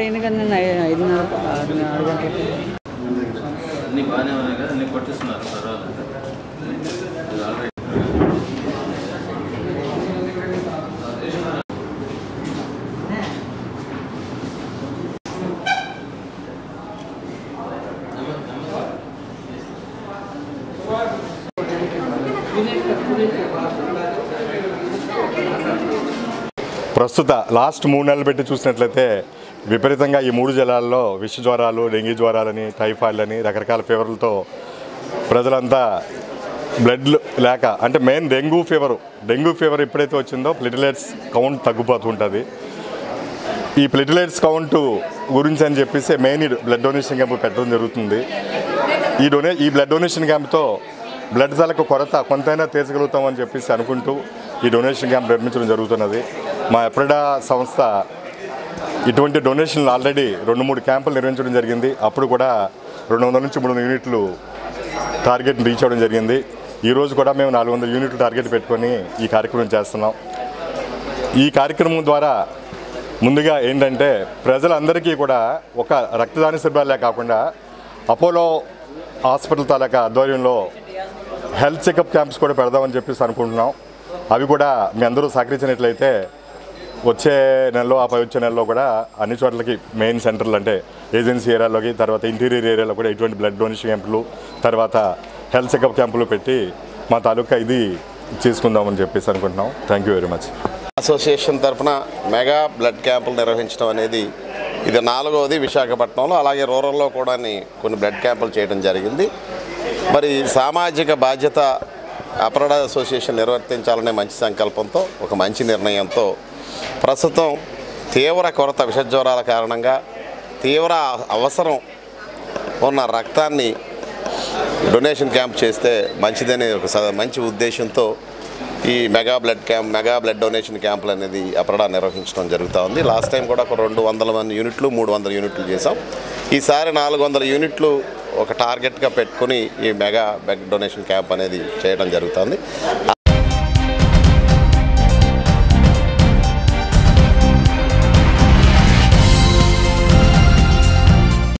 అయింది కదా నేను ఐ- ఐదున్నర ఆరు ఆరు గంటలకి అన్ని బాగానే ఉన్నాయి కదా అన్ని కొట్టిస్తున్నారు పర్వాలేదు ఇది ఆల్రెడీ ప్రస్తుత లాస్ట్ మూడు నెలలు పెట్టి చూసినట్లయితే విపరీతంగా ఈ మూడు జిల్లాల్లో విష జ్వరాలు డెంగీ జ్వరాలని టైఫాయిడ్లని రకరకాల ఫీవర్లతో ప్రజలంతా బ్లడ్ లేక అంటే main dengue fever dengue fever ఎప్పుడైతే వచ్చిందో ప్లిటిలేట్స్ కౌంట్ తగ్గిపోతూ ఉంటుంది ఈ ప్లిటిలేట్స్ కౌంట్ గురించి అని చెప్పేసి మెయిన్ ఈ బ్లడ్ డొనేషన్ క్యాంప్ పెట్టడం జరుగుతుంది ఈ డొనే ఈ బ్లడ్ డొనేషన్ క్యాంప్తో బ్లడ్ సెలకు కొరత కొంతైనా తీర్చగలుగుతామని చెప్పేసి అనుకుంటూ ఈ డొనేషన్ క్యాంప్ నిర్మించడం జరుగుతున్నది మా ఎప్రిడా సంస్థ ఇటువంటి డొనేషన్లు ఆల్రెడీ రెండు మూడు క్యాంపులు నిర్వహించడం జరిగింది అప్పుడు కూడా రెండు వందల నుంచి మూడు వందల యూనిట్లు టార్గెట్ రీచ్ అవ్వడం జరిగింది ఈరోజు కూడా మేము నాలుగు వందల యూనిట్లు టార్గెట్ పెట్టుకొని ఈ కార్యక్రమం చేస్తున్నాం ఈ కార్యక్రమం ద్వారా ముందుగా ఏంటంటే ప్రజలందరికీ కూడా ఒక రక్తదాన శిబిరాలే కాకుండా అపోలో హాస్పిటల్ తాలూకా ఆధ్వర్యంలో హెల్త్ చెకప్ క్యాంప్స్ కూడా పెడదామని చెప్పేసి అనుకుంటున్నాం అవి కూడా మీ అందరూ సహకరించినట్లయితే వచ్చే నెలలో ఆ పై వచ్చే నెలలో కూడా అన్ని చోట్లకి మెయిన్ సెంటర్లు అంటే ఏజెన్సీ ఏరియాలోకి తర్వాత ఇంటీరియర్ ఏరియాలో కూడా ఇటువంటి బ్లడ్ డొనేషన్ క్యాంపులు తర్వాత హెల్త్ చెకప్ క్యాంపులు పెట్టి మా తాలూకా ఇది చేసుకుందామని చెప్పేసి అనుకుంటున్నాం thank you very much association తరఫున మెగా బ్లడ్ క్యాంపులు నిర్వహించడం అనేది ఇది నాలుగవది విశాఖపట్నంలో అలాగే రూరల్లో కూడా కొన్ని బ్లడ్ క్యాంపులు చేయడం జరిగింది మరి సామాజిక బాధ్యత అపరాధ అసోసియేషన్ నిర్వర్తించాలనే మంచి సంకల్పంతో ఒక మంచి నిర్ణయంతో ప్రస్తుతం తీవ్ర కొరత విషజ్వరాల కారణంగా తీవ్ర అవసరం ఉన్న రక్తాన్ని డొనేషన్ క్యాంప్ చేస్తే మంచిదనే ఒక స- మంచి ఉద్దేశంతో ఈ mega blood camp mega blood donation క్యాంపులు అనేది అప్పుడా నిర్వహించడం జరుగుతూ ఉంది లాస్ట్ టైం కూడా ఒక రెండు వందల మంది యూనిట్లు మూడు వందల యూనిట్లు చేసాం ఈసారి నాలుగు వందల యూనిట్లు ఒక టార్గెట్గా పెట్టుకుని ఈ మెగా బ్లడ్ డొనేషన్ క్యాంప్ అనేది చేయడం జరుగుతుంది